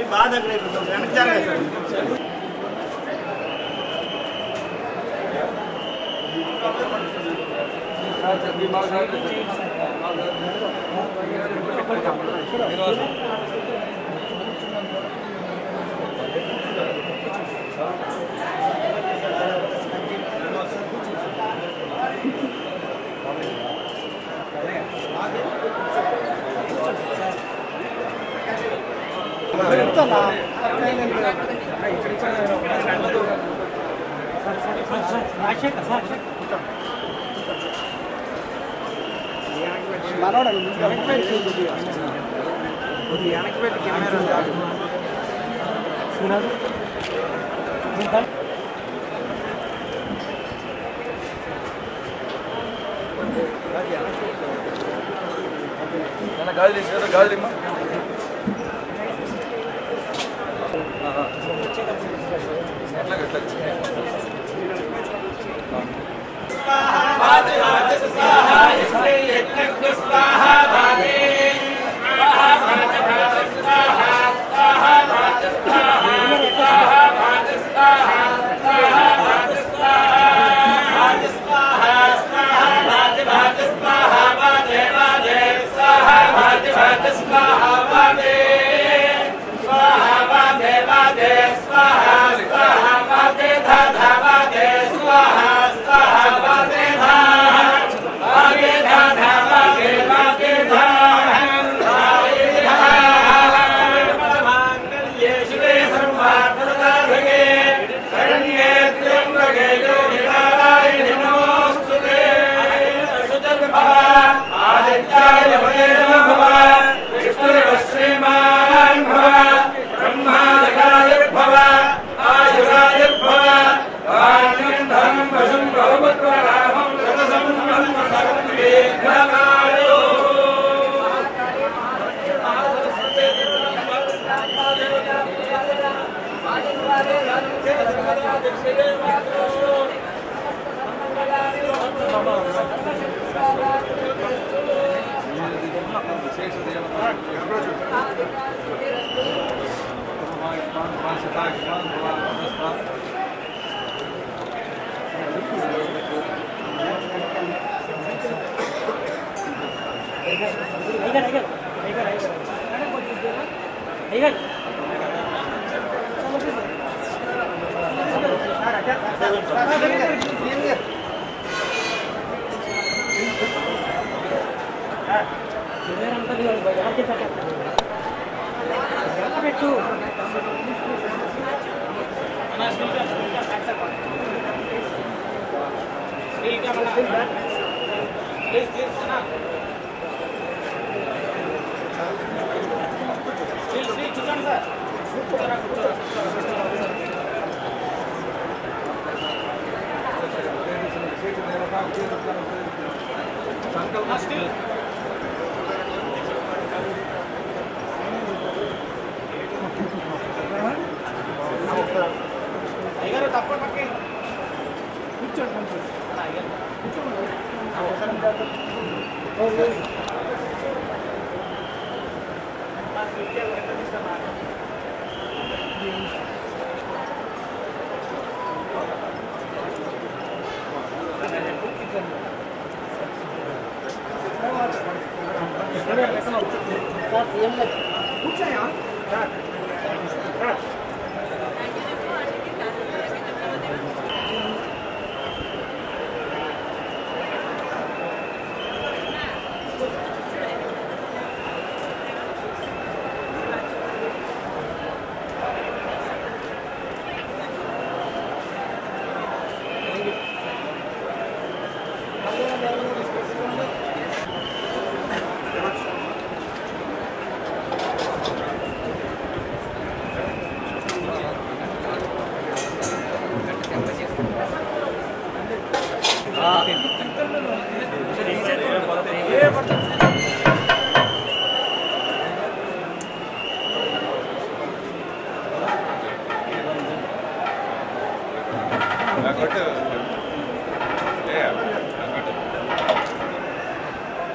బాగా దగ్గర అయిపోతుంది వెనక్కి జరగదు గాలి తీసి గాలి తీమ్మా అట్లాగే అట్లాగే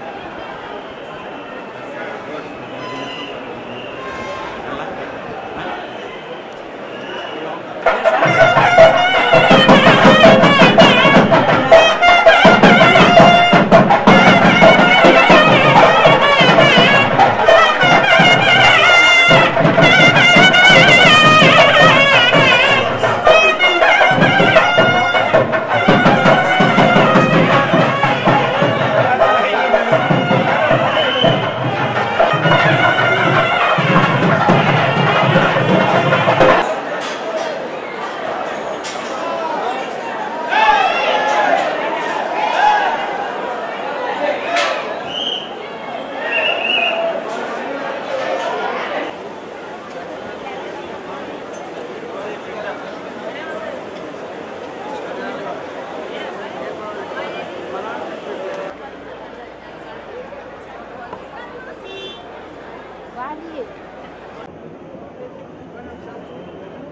ఆ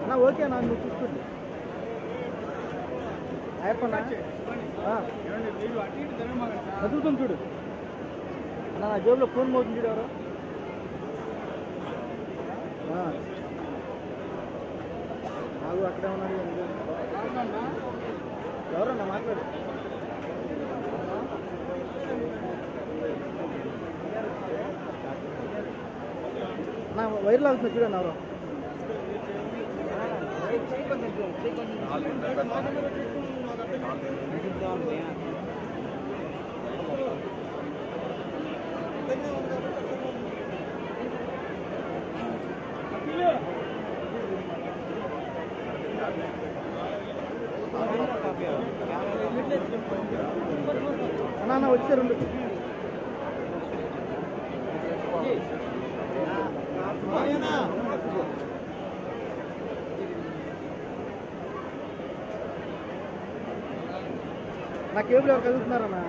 అన్న ఓకే అన్న నువ్వు చూసుకోండి అయ్యప్పనా చదువుతాం చూడు అన్న నా జేబులో ఫోన్ మోతుంది చూడు ఎవరు ఆ. నాకు అక్కడే ఉన్నాడు ఎవరన్నా మాట్లాడు నా వైర్లు అవుతుంది చూడండి ఎవరు అన్నా అన్న వచ్చారు ఉండు. నా కేబుల్ ఎవరు కదులుతున్నారన్నా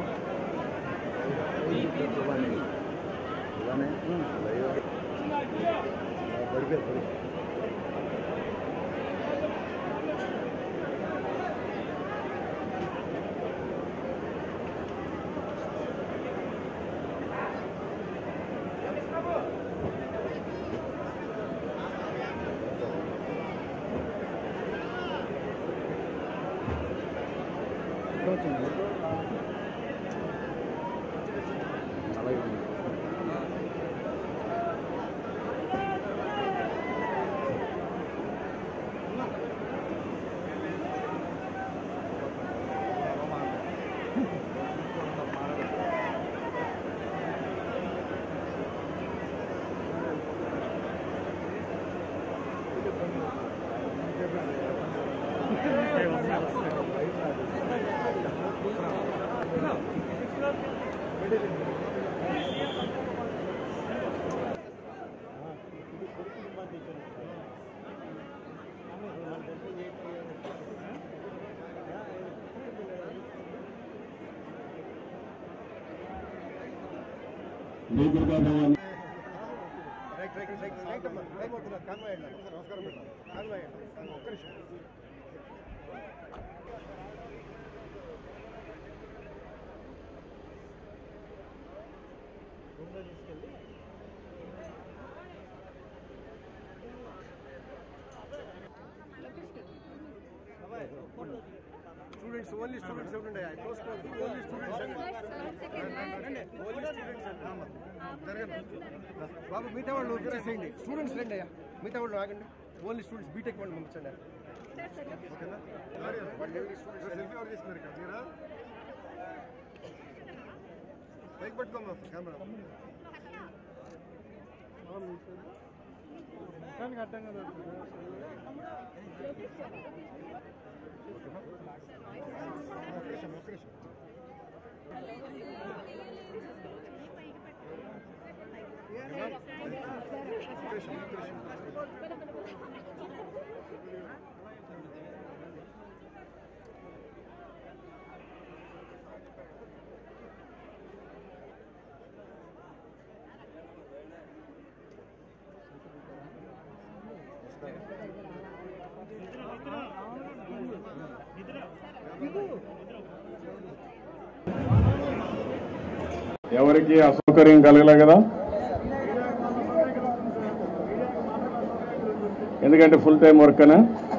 స్టూడెంట్స్ ఓన్లీ స్టూడెంట్స్ ఉండే close only students only students జరగండి బాబు మిగతా వాళ్ళు వచ్చేసేయండి స్టూడెంట్స్ రండి అయ్యా మిగతా వాళ్ళు ఆగండి ఓన్లీ స్టూడెంట్స్ బీటెక్ వాళ్ళు పంపించండి ఓకేనా సెల్ఫీ ఎవరు తీసుకున్నారు ఇక్కడ మీరా పైకి పట్టుకోమ్మా కెమెరా అడ్డంగా ఎవరికి అసౌకర్యం కలగలే కదా ఎందుకంటే ఫుల్ టైం వర్క్ అనా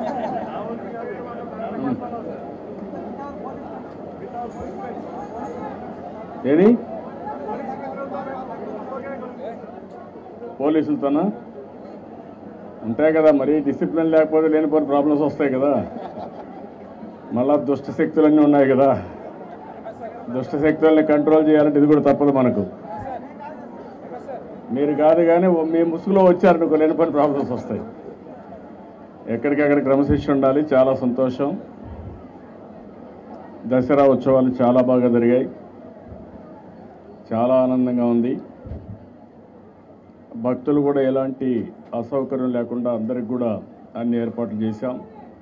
ఏది పోలీసులతోనా ఉంటాయి కదా మరి డిసిప్లిన్ లేకపోతే లేనిపోయిన ప్రాబ్లమ్స్ వస్తాయి కదా మళ్ళా దుష్ట శక్తులన్నీ ఉన్నాయి కదా దుష్ట శక్తుల్ని కంట్రోల్ చేయాలంటే ఇది కూడా తప్పదు మనకు మీరు కాదు కానీ ఓ- మీ ముసుగులో వచ్చారనుకో లేని పని ప్రాబ్లమ్స్ వస్తాయి ఎక్కడికక్కడ క్రమశిక్షణ ఉండాలి చాలా సంతోషం దసరా ఉత్సవాలు చాలా బాగా జరిగాయి చాలా ఆనందంగా ఉంది భక్తులు కూడా ఎలాంటి అసౌకర్యం లేకుండా అందరికి కూడా అన్ని ఏర్పాట్లు చేశాం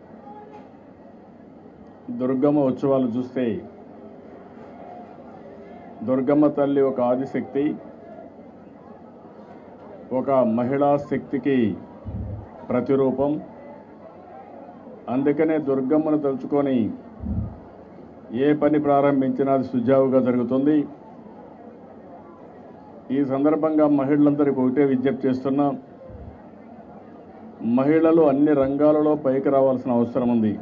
దుర్గమ్మ ఉత్సవాలు చూస్తే దుర్గమ్మ తల్లి ఒక ఆదిశక్తి ఒక మహిళా శక్తికి ప్రతిరూపం అందుకనే దుర్గమ్మను తలుచుకొని ఏ పని ప్రారంభించినా అది సుజావుగా జరుగుతుంది ఈ సందర్భంగా మహిళలందరికీ ఒకటే విజ్ఞప్తి చేస్తున్నా మహిళలు అన్ని రంగాలలో పైకి రావాల్సిన అవసరం ఉంది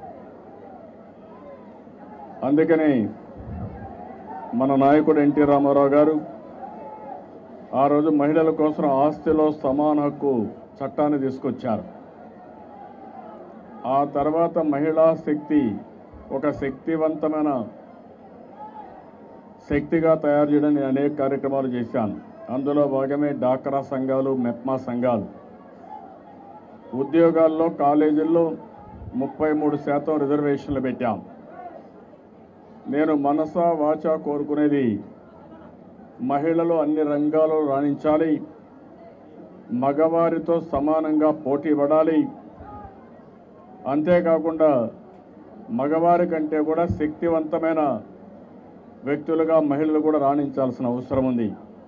అందుకని మన నాయకుడు ఎన్టీ రామారావు గారు ఆ రోజు మహిళల కోసం ఆస్తిలో సమాన హక్కు చట్టాన్ని తీసుకొచ్చారు ఆ తర్వాత మహిళా శక్తి ఒక శక్తివంతమైన శక్తిగా తయారు చేయడం నేను అనేక కార్యక్రమాలు చేశాను అందులో భాగమే డాక్రా సంఘాలు మెప్మా సంఘాలు ఉద్యోగాల్లో కాలేజీల్లో ముప్పై మూడు శాతం రిజర్వేషన్లు పెట్టాం నేను మనస వాచ కోరుకునేది మహిళలు అన్ని రంగాల్లో రాణించాలి మగవారితో సమానంగా పోటీ పడాలి అంతేకాకుండా మగవారి కంటే కూడా శక్తివంతమైన వ్యక్తులుగా మహిళలు కూడా రాణించాల్సిన అవసరం ఉంది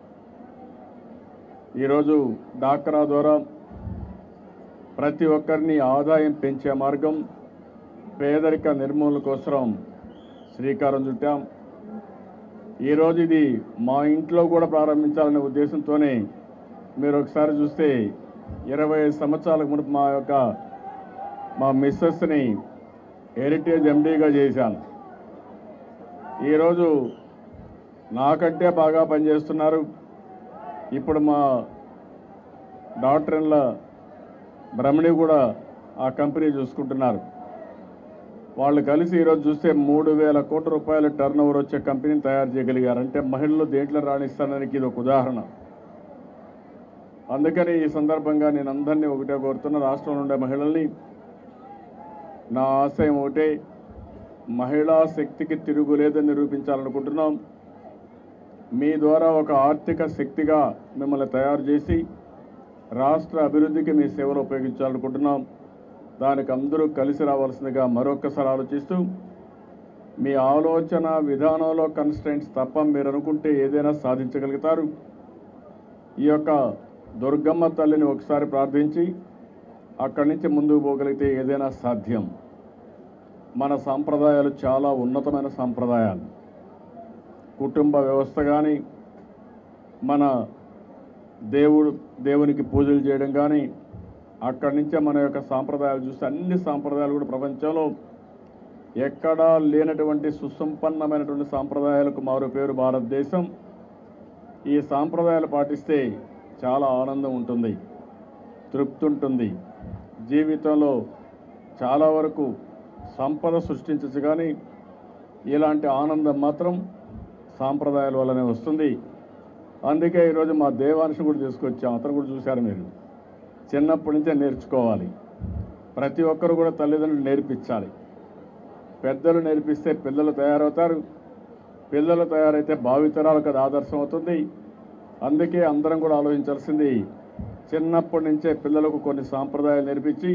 ఈరోజు డాక్రా ద్వారా ప్రతి ఒక్కరిని ఆదాయం పెంచే మార్గం పేదరిక నిర్మూలన కోసం శ్రీకారం చుట్టాం ఈరోజు ఇది మా ఇంట్లో కూడా ప్రారంభించాలనే ఉద్దేశంతోనే మీరు ఒకసారి చూస్తే ఇరవై ఐదు సంవత్సరాల మునుపు మా యొక్క మా మిస్సెస్ని హెరిటేజ్ ఎండీగా చేశాను ఈరోజు నాకంటే బాగా పనిచేస్తున్నారు ఇప్పుడు మా డాక్టర్ల బ్రహ్మణి కూడా ఆ కంపెనీ చూసుకుంటున్నారు వాళ్ళు కలిసి ఈరోజు చూస్తే మూడు వేల కోట్ల రూపాయల టర్న్ ఓవర్ వచ్చే కంపెనీని తయారు చేయగలిగారు అంటే మహిళలు దేంట్లో రాణిస్తానికి ఇది ఒక ఉదాహరణ అందుకని ఈ సందర్భంగా నేను అందరినీ ఒకటే కోరుతున్న రాష్ట్రంలో ఉండే మహిళల్ని నా ఆశయం ఒకటే మహిళా శక్తికి తిరుగులేదని నిరూపించాలనుకుంటున్నాం మీ ద్వారా ఒక ఆర్థిక శక్తిగా మిమ్మల్ని తయారు చేసి రాష్ట్ర అభివృద్ధికి మీ సేవలు ఉపయోగించాలనుకుంటున్నాం దానికి అందరూ కలిసి రావాల్సిందిగా మరొక్కసారి ఆలోచిస్తూ మీ ఆలోచన విధానంలో కన్స్టెంట్స్ తప్ప మీరు అనుకుంటే ఏదైనా సాధించగలుగుతారు ఈ యొక్క దుర్గమ్మ తల్లిని ఒకసారి ప్రార్థించి అక్కడి నుంచి ముందుకు పోగలిగితే ఏదైనా సాధ్యం మన సాంప్రదాయాలు చాలా ఉన్నతమైన సాంప్రదాయాలు కుటుంబ వ్యవస్థ కానీ మన దేవుడు దేవునికి పూజలు చేయడం కానీ అక్కడి నుంచే మన యొక్క సాంప్రదాయాలు చూస్తే అన్ని సాంప్రదాయాలు కూడా ప్రపంచంలో ఎక్కడా లేనటువంటి సుసంపన్నమైనటువంటి సాంప్రదాయాలకు మారు పేరు భారతదేశం ఈ సాంప్రదాయాలు పాటిస్తే చాలా ఆనందం ఉంటుంది తృప్తి ఉంటుంది జీవితంలో చాలా వరకు సంపద సృష్టించచ్చు కానీ ఇలాంటి ఆనందం మాత్రం సాంప్రదాయాల వల్లనే వస్తుంది అందుకే ఈరోజు మా దేవాంశం కూడా తీసుకొచ్చాం అతను కూడా చూశారు మీరు చిన్నప్పటి నుంచే నేర్చుకోవాలి ప్రతి ఒక్కరు కూడా తల్లిదండ్రులు నేర్పించాలి పెద్దలు నేర్పిస్తే పిల్లలు తయారవుతారు పిల్లలు తయారైతే భావితరాలకు అది ఆదర్శం అవుతుంది అందుకే అందరం కూడా ఆలోచించాల్సింది చిన్నప్పటి నుంచే పిల్లలకు కొన్ని సాంప్రదాయాలు నేర్పించి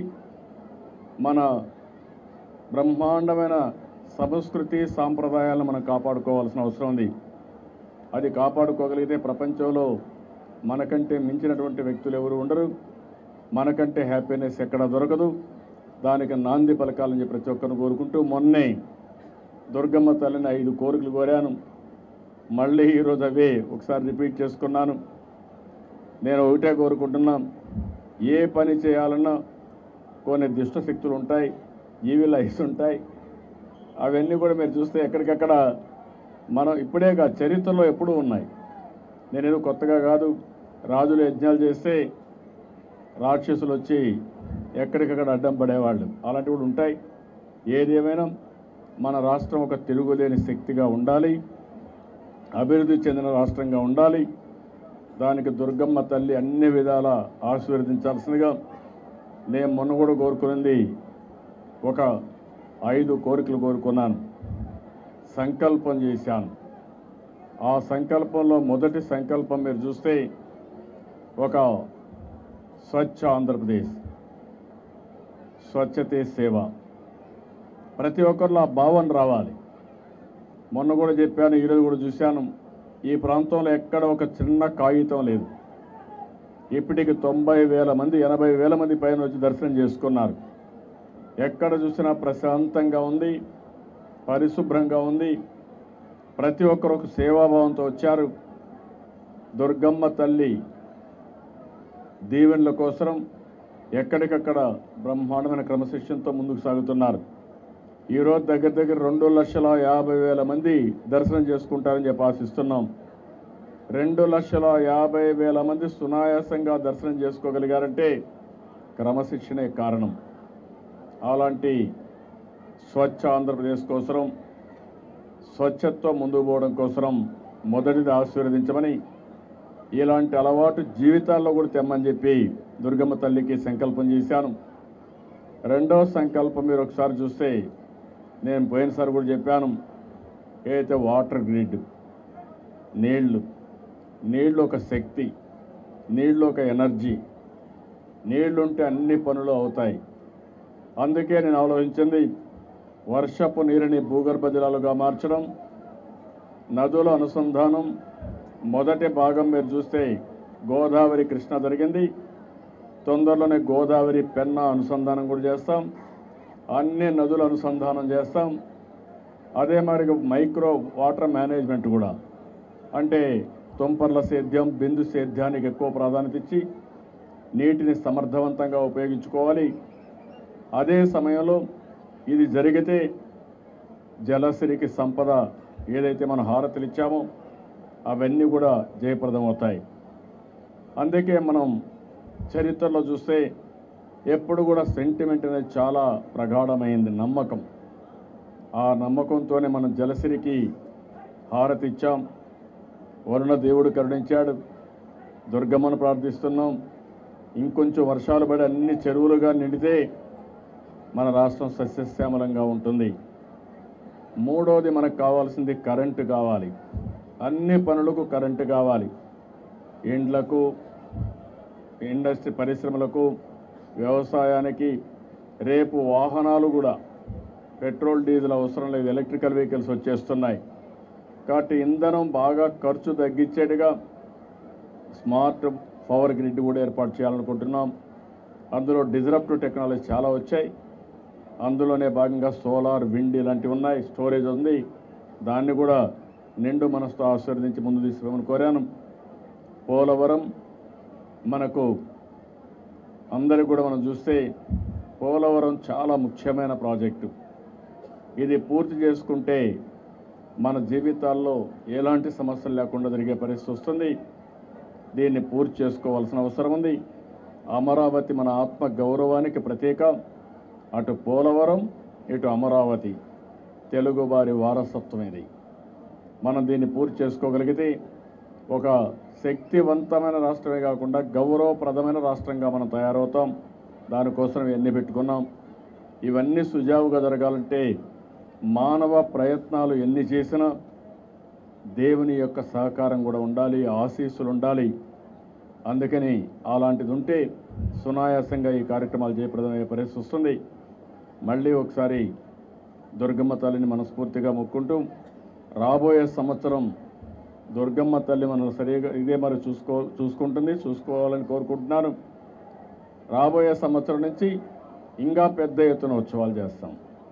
మన బ్రహ్మాండమైన సంస్కృతి సాంప్రదాయాలను మనం కాపాడుకోవాల్సిన అవసరం ఉంది అది కాపాడుకోగలిగితే ప్రపంచంలో మనకంటే మించినటువంటి వ్యక్తులు ఎవరు ఉండరు మనకంటే హ్యాపీనెస్ ఎక్కడ దొరకదు దానికి నాంది పలకాలని చెప్పి ప్రతి ఒక్కరిని కోరుకుంటూ మొన్నే దుర్గమ్మ తల్లిని ఐదు కోరికలు కోరాను మళ్ళీ ఈరోజు అవే ఒకసారి రిపీట్ చేసుకున్నాను నేను ఒకటే కోరుకుంటున్నాం ఏ పని చేయాలన్నా కొన్ని దుష్ట శక్తులు ఉంటాయి ఈవిల్ ఐస్ ఉంటాయి అవన్నీ కూడా మీరు చూస్తే ఎక్కడికక్కడ మనం ఇప్పుడే కాదు చరిత్రలో ఎప్పుడూ ఉన్నాయి నేనేదో కొత్తగా కాదు రాజులు యజ్ఞాలు చేస్తే రాక్షసులు వచ్చి ఎక్కడికక్కడ అడ్డం పడేవాళ్ళు అలాంటివి కూడా ఉంటాయి ఏది ఏమైనా మన రాష్ట్రం ఒక తిరుగులేని శక్తిగా ఉండాలి అభివృద్ధి చెందిన రాష్ట్రంగా ఉండాలి దానికి దుర్గమ్మ తల్లి అన్ని విధాల ఆశీర్వదించాల్సిందిగా నేను మొన్న కూడా కోరుకున్నది ఒక ఐదు కోరికలు కోరుకున్నాను సంకల్పం చేశాను ఆ సంకల్పంలో మొదటి సంకల్పం మీరు చూస్తే ఒక స్వచ్ఛ ఆంధ్రప్రదేశ్ స్వచ్ఛతే సేవ ప్రతి ఒక్కరిలో ఆ భావన రావాలి మొన్న కూడా చెప్పాను ఈరోజు కూడా చూశాను ఈ ప్రాంతంలో ఎక్కడ ఒక చిన్న కాగితం లేదు ఇప్పటికి తొంభై వేల మంది ఎనభై వేల మంది పైన వచ్చి దర్శనం చేసుకున్నారు ఎక్కడ చూసినా ప్రశాంతంగా ఉంది పరిశుభ్రంగా ఉంది ప్రతి ఒక్కరు ఒక సేవాభావంతో వచ్చారు దుర్గమ్మ తల్లి దీవెనల కోసం ఎక్కడికక్కడ బ్రహ్మాండమైన క్రమశిక్షణతో ముందుకు సాగుతున్నారు ఈరోజు దగ్గర దగ్గర రెండు లక్షల యాభై వేల మంది దర్శనం చేసుకుంటారని చెప్పి ఆశిస్తున్నాం రెండు లక్షల యాభై వేల మంది సునాయాసంగా దర్శనం చేసుకోగలిగారంటే క్రమశిక్షణే కారణం అలాంటి స్వచ్ఛ ఆంధ్రప్రదేశ్ కోసం స్వచ్ఛతో ముందుకు పోవడం కోసం మొదటిది ఆశీర్వదించమని ఇలాంటి అలవాటు జీవితాల్లో కూడా తెమ్మని చెప్పి దుర్గమ్మ తల్లికి సంకల్పం చేశాను రెండో సంకల్పం మీరు ఒకసారి చూస్తే నేను పోయినసారి కూడా చెప్పాను ఏదైతే వాటర్ గ్రిడ్ నీళ్లు నీళ్ళు ఒక శక్తి నీళ్ళు ఒక ఎనర్జీ నీళ్లు ఉంటే అన్ని పనులు అవుతాయి అందుకే నేను ఆలోచించింది వర్షపు నీరుని భూగర్భ జలాలుగా మార్చడం నదుల అనుసంధానం మొదటి భాగం మీరు చూస్తే గోదావరి కృష్ణ జరిగింది తొందరలోనే గోదావరి పెన్నా అనుసంధానం కూడా చేస్తాం అన్ని నదుల అనుసంధానం చేస్తాం అదే మరి మైక్రో వాటర్ మేనేజ్మెంట్ కూడా అంటే తుంపర్ల సేద్యం బిందు సేద్యానికి ఎక్కువ ప్రాధాన్యత ఇచ్చి నీటిని సమర్థవంతంగా ఉపయోగించుకోవాలి అదే సమయంలో ఇది జరిగితే జలసిరికి సంపద ఏదైతే మనం హారతులు ఇచ్చామో అవన్నీ కూడా జయప్రదం అవుతాయి అందుకే మనం చరిత్రలో చూస్తే ఎప్పుడు కూడా సెంటిమెంట్ అనేది చాలా ప్రగాఢమైంది నమ్మకం ఆ నమ్మకంతోనే మనం జలసిరికి హారతి ఇచ్చాం వరుణ దేవుడు కరుణించాడు దుర్గమ్మను ప్రార్థిస్తున్నాం ఇంకొంచెం వర్షాలు పడి అన్ని చెరువులుగా నిండితే మన రాష్ట్రం సస్యశ్యామలంగా ఉంటుంది మూడోది మనకు కావాల్సింది కరెంటు కావాలి అన్ని పనులకు కరెంటు కావాలి ఇండ్లకు ఇండస్ట్రీ పరిశ్రమలకు వ్యవసాయానికి రేపు వాహనాలు కూడా పెట్రోల్ డీజిల్ అవసరం లేదు ఎలక్ట్రికల్ వెహికల్స్ వచ్చేస్తున్నాయి కాబట్టి ఇంధనం బాగా ఖర్చు తగ్గించేట్టుగా స్మార్ట్ పవర్ గ్రిడ్ కూడా ఏర్పాటు చేయాలనుకుంటున్నాం అందులో డిజరప్టివ్ టెక్నాలజీ చాలా వచ్చాయి అందులోనే భాగంగా సోలార్ విండ్ ఇలాంటివి ఉన్నాయి స్టోరేజ్ ఉంది దాన్ని కూడా నిండు మనసుతో ఆశీర్వదించి ముందు తీసుకోమని కోరాను పోలవరం మనకు అందరికి కూడా మనం చూస్తే పోలవరం చాలా ముఖ్యమైన ప్రాజెక్టు ఇది పూర్తి చేసుకుంటే మన జీవితాల్లో ఎలాంటి సమస్యలు లేకుండా జరిగే పరిస్థితి వస్తుంది దీన్ని పూర్తి చేసుకోవాల్సిన అవసరం ఉంది అమరావతి మన ఆత్మ గౌరవానికి ప్రతీక అటు పోలవరం ఇటు అమరావతి తెలుగు వారి వారసత్వం ఇది మనం దీన్ని పూర్తి చేసుకోగలిగితే ఒక శక్తివంతమైన రాష్ట్రమే కాకుండా గౌరవప్రదమైన రాష్ట్రంగా మనం తయారవుతాం దానికోసం ఇవన్నీ పెట్టుకున్నాం ఇవన్నీ సుజావుగా జరగాలంటే మానవ ప్రయత్నాలు ఎన్ని చేసినా దేవుని యొక్క సహకారం కూడా ఉండాలి ఆశీస్సులు ఉండాలి అందుకని అలాంటిది ఉంటే సునాయాసంగా ఈ కార్యక్రమాలు జయప్రదమయ్యే పరిస్థితి వస్తుంది మళ్ళీ ఒకసారి దుర్గమ్మ తల్లిని మనస్ఫూర్తిగా మొక్కుంటూ రాబోయే సంవత్సరం దుర్గమ్మ తల్లి మనం సరిగా ఇదే మరి చూసుకో చూసుకుంటుంది చూసుకోవాలని కోరుకుంటున్నాను రాబోయే సంవత్సరం నుంచి ఇంకా పెద్ద ఎత్తున ఉత్సవాలు చేస్తాం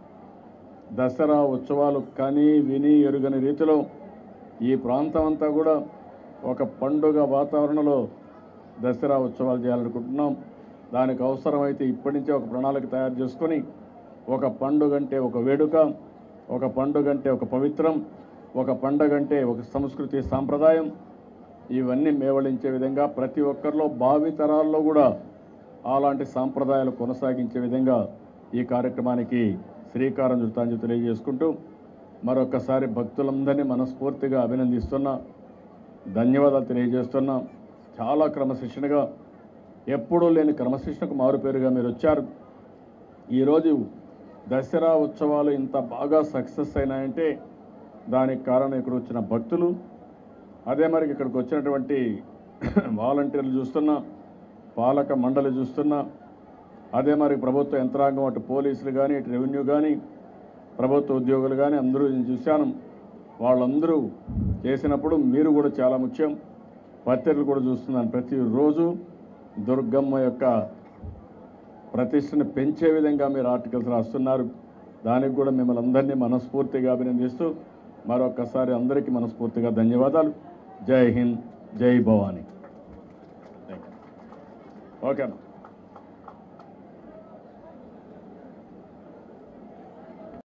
దసరా ఉత్సవాలు కని విని ఎరుగని రీతిలో ఈ ప్రాంతం అంతా కూడా ఒక పండుగ వాతావరణంలో దసరా ఉత్సవాలు చేయాలనుకుంటున్నాం దానికి అవసరమైతే ఇప్పటి నుంచే ఒక ప్రణాళిక తయారు చేసుకొని ఒక పండుగ అంటే ఒక వేడుక ఒక పండుగ అంటే ఒక పవిత్రం ఒక పండుగ అంటే ఒక సంస్కృతి సాంప్రదాయం ఇవన్నీ మేవళించే విధంగా ప్రతి ఒక్కరిలో భావి తరాల్లో కూడా అలాంటి సాంప్రదాయాలు కొనసాగించే విధంగా ఈ కార్యక్రమానికి శ్రీకారం చుట్టాన్ని తెలియజేసుకుంటూ మరొకసారి భక్తులందరినీ మనస్ఫూర్తిగా అభినందిస్తున్నా ధన్యవాదాలు తెలియజేస్తున్నా చాలా క్రమశిక్షణగా ఎప్పుడూ లేని క్రమశిక్షణకు మారుపేరుగా మీరు వచ్చారు ఈరోజు దసరా ఉత్సవాలు ఇంత బాగా సక్సెస్ అయినాయంటే దానికి కారణం ఇక్కడ వచ్చిన భక్తులు అదే మరి ఇక్కడికి వచ్చినటువంటి వాలంటీర్లు చూస్తున్నా పాలక మండలి చూస్తున్నా అదే మరి ప్రభుత్వ యంత్రాంగం అటు పోలీసులు కానీ ఇటు రెవెన్యూ కానీ ప్రభుత్వ ఉద్యోగులు కానీ అందరూ నేను చూశాను వాళ్ళందరూ చేసినప్పుడు మీరు కూడా చాలా ముఖ్యం పత్రికలు కూడా చూస్తున్నాను ప్రతిరోజు దుర్గమ్మ యొక్క ప్రతిష్టను పెంచే విధంగా మీరు ఆర్టికల్స్ రాస్తున్నారు దానికి కూడా మిమ్మల్ని అందరినీ మనస్ఫూర్తిగా అభినందిస్తూ మరొకసారి అందరికీ మనస్ఫూర్తిగా ధన్యవాదాలు జై హింద్ జై భవానీ ఓకే అన్న